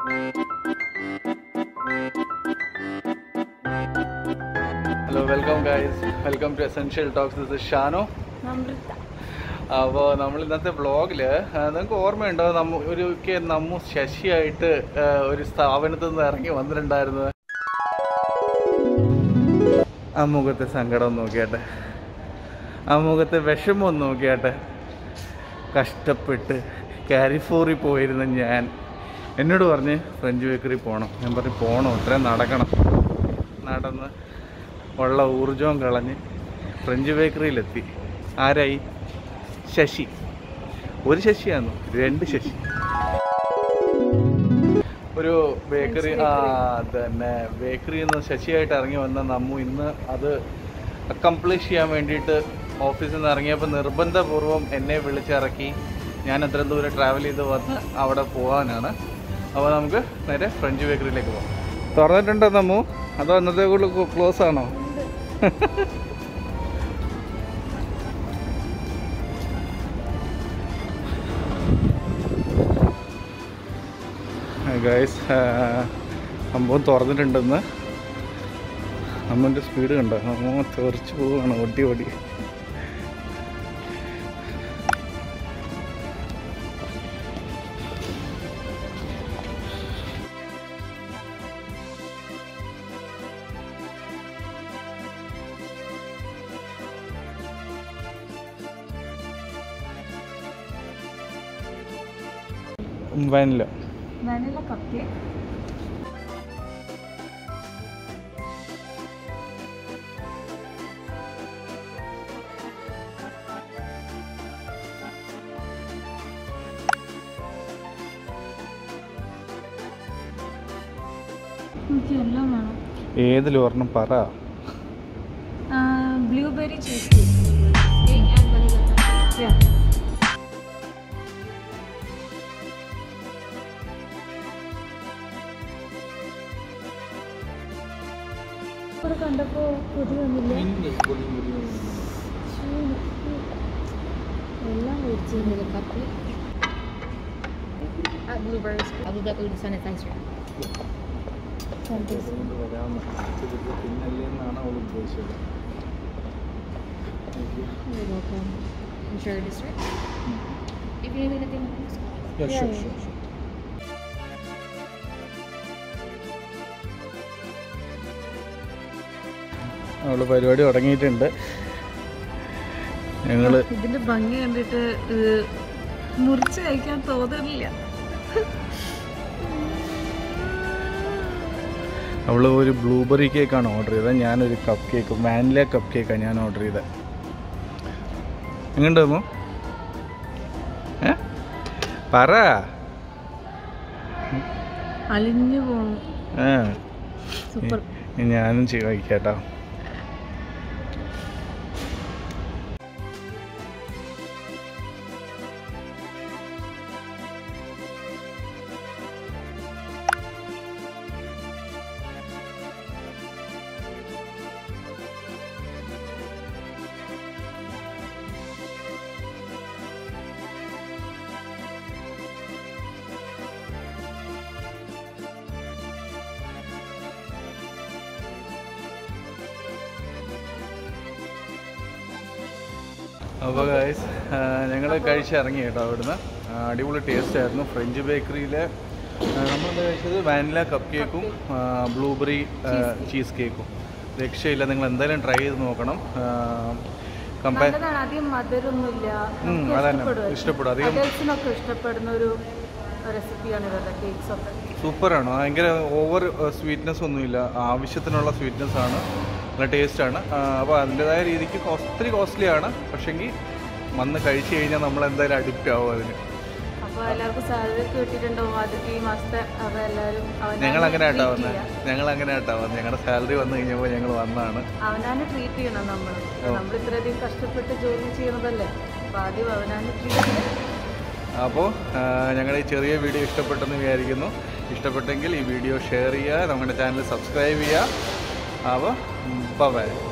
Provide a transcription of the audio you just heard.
Hello welcome guys welcome to essential talks this is Shano Namratha അപ്പോൾ നമ്മൾ ഇന്നത്തെ വ്ളോഗിൽ നിങ്ങൾക്ക് ഓർമ്മയുണ്ടോ നമ്മ ഒരു നമ്മു ശശിയായിട്ട് ആ, ഒരു സ്ഥാപനത്തിൽ നിന്ന് ഇറങ്ങി വന്നിട്ടുണ്ടായിരുന്നത് ആ മുഖത്തെ സങ്കടം ഒന്ന് നോക്കിയാട്ടെ ആ മുഖത്തെ വിഷമം ഒന്ന് നോക്കിയാട്ടെ കഷ്ടപ്പെട്ട് കാരിഫോറിൽ പോയിരുന്ന ഞാൻ എന്നോട് പറഞ്ഞ് ഫ്രഞ്ച് ബേക്കറി പോകണം ഞാൻ പറഞ്ഞു പോകണം ഇത്രയും നടക്കണം നടന്ന് ഉള്ള ഊർജവും കളഞ്ഞ് ഫ്രഞ്ച് ബേക്കറിയിലെത്തി ആരായി ശശി ഒരു ശശിയാന്നു രണ്ട് ശശി ഒരു ബേക്കറി ആ തന്നെ ബേക്കറിയിൽ നിന്ന് ശശിയായിട്ട് ഇറങ്ങി വന്ന നമ്മു ഇന്ന് അത് അക്കംപ്ലിഷ് ചെയ്യാൻ വേണ്ടിയിട്ട് ഓഫീസിൽ നിന്ന് ഇറങ്ങിയപ്പോൾ നിർബന്ധപൂർവ്വം എന്നെ വിളിച്ചിറക്കി ഞാൻ അത്ര ദൂരം ട്രാവൽ ചെയ്ത് വന്ന് അവിടെ പോകാനാണ് അപ്പോൾ നമുക്ക് നേരെ ഫ്രഞ്ച് ബേക്കറിയിലേക്ക് പോകാം തുറന്നിട്ടുണ്ടോ നമ്മു അതോ അന്നത്തെ കൂടുതൽ ക്ലോസ് ആണോ ഗൈസ് സംഭവം തുറന്നിട്ടുണ്ടെന്ന് അമ്മൻ്റെ സ്പീഡ് കണ്ടോ അമ്മ തെറിച്ച് പോവുകയാണ് ഓടി ഓടി വാനില വാനില കപ്പ് കേക്ക് എനിക്ക് എല്ലാം വേണം ഏതിലും ഒരെണ്ണം പറ blueberry cheesecake and vanilla ഇവിടെ കണ്ടപ്പോ കൊതി വന്നില്ല എല്ലാം മേടിച്ചിരുന്നില്ല cup Add blueberries. I'll do that with the sanitizer. പിന്നല്ലേന്നാണ് അവൾ ഉദ്ദേശിച്ചത് You're welcome. You sure this right? If you need anything, just call us. Yeah, yeah. അവള് പരിപാടി തുടങ്ങിയിട്ടുണ്ട് ഞങ്ങള് ഇതിന്റെ ഭംഗി കണ്ടിട്ട് ഇത് മുറിച്ച് കഴിക്കാൻ തോന്നുന്നില്ല അവള് ഒരു ബ്ലൂബെറി കേക്കാണ് ഓർഡർ ചെയ്തത് ഞാനൊരു കപ്പ് കേക്ക് വാനില കപ്പ് കേക്കാണ് ഞാൻ ഓർഡർ ചെയ്തത് എങ്ങനെയുണ്ടോ ഏ പറ അലിഞ്ഞു പോണു ആ സൂപ്പർ ഇനി ഞാനും ചെയ്ത് കഴിക്കാട്ടോ അപ്പോൾ ഗൈസ് ഞങ്ങൾ കഴിച്ചിറങ്ങി കേട്ടോ അവിടുന്ന് ആ, അടിപൊളി ടേസ്റ്റ് ആയിരുന്നു ഫ്രഞ്ച് ബേക്കറിയിലെ നമ്മൾ കഴിച്ചത് വാനില കപ്പ് കേക്കും ബ്ലൂബെറി ചീസ് കേക്കും രക്ഷയില്ല നിങ്ങൾ എന്തായാലും ട്രൈ ചെയ്ത് നോക്കണം കമ്പയർ നല്ലതാണ് അധികം മധുരമൊന്നുമില്ല ഉം, നമുക്ക് അതന്നെ. ഇഷ്ടപ്പെടും. ഇഷ്ടപ്പെടും. അധികം- Adults-നൊക്കെ ഇഷ്ടപ്പെടുന്ന ഒരു റെസിപ്പിയാണ് ഇവരുടെ കേക്ക്സ് ഒക്കെ സൂപ്പറാണ് ഭയങ്കര ഓവർ സ്വീറ്റ്നെസ് ഒന്നുമില്ല ആവശ്യത്തിനുള്ള സ്വീറ്റ്നെസ് ആണ് നല്ല ടേസ്റ്റാണ് അപ്പോൾ അതിൻ്റെതായ രീതിക്ക് കോസ്- ഒത്തിരി കോസ്റ്റ്ലി ആണ് പക്ഷെങ്കിൽ വന്ന് കഴിച്ചു കഴിഞ്ഞാൽ നമ്മൾ എന്തായാലും അഡിക്റ്റ് ആവും അതിന് അപ്പൊ എല്ലാവർക്കും സാലറി ഒക്കെ കിട്ടിയിട്ടുണ്ടാവും അത് ഈ മാസത്തെ അപ്പൊ എല്ലാവരും ഞങ്ങൾ അങ്ങനെ ആട്ടാ treat വന്നത് ചെയ്യാ. ഞങ്ങൾ അങ്ങനെ ആട്ടാ വന്നത് ഞങ്ങളുടെ സാലറി വന്നു കഴിഞ്ഞപ്പോൾ ഞങ്ങൾ വന്നതാണ് അവനാണ് ട്രീറ്റ് ചെയ്യണം നമ്മൾ ഓ. നമ്മൾ ഇത്രയധികം കഷ്ടപ്പെട്ട് ജോലി ചെയ്യണതല്ലേ അപ്പൊ ആദ്യം അവനാണ് ട്രീറ്റ് ചെയ്യണം അപ്പോൾ ഞങ്ങളുടെ ഈ ചെറിയ വീഡിയോ ഇഷ്ടപ്പെട്ടെന്ന് വിചാരിക്കുന്നു ഇഷ്ടപ്പെട്ടെങ്കിൽ ഈ വീഡിയോ ഷെയർ ചെയ്യുക നമ്മുടെ ചാനൽ സബ്സ്ക്രൈബ് ചെയ്യുക അപ്പോൾ ബൈ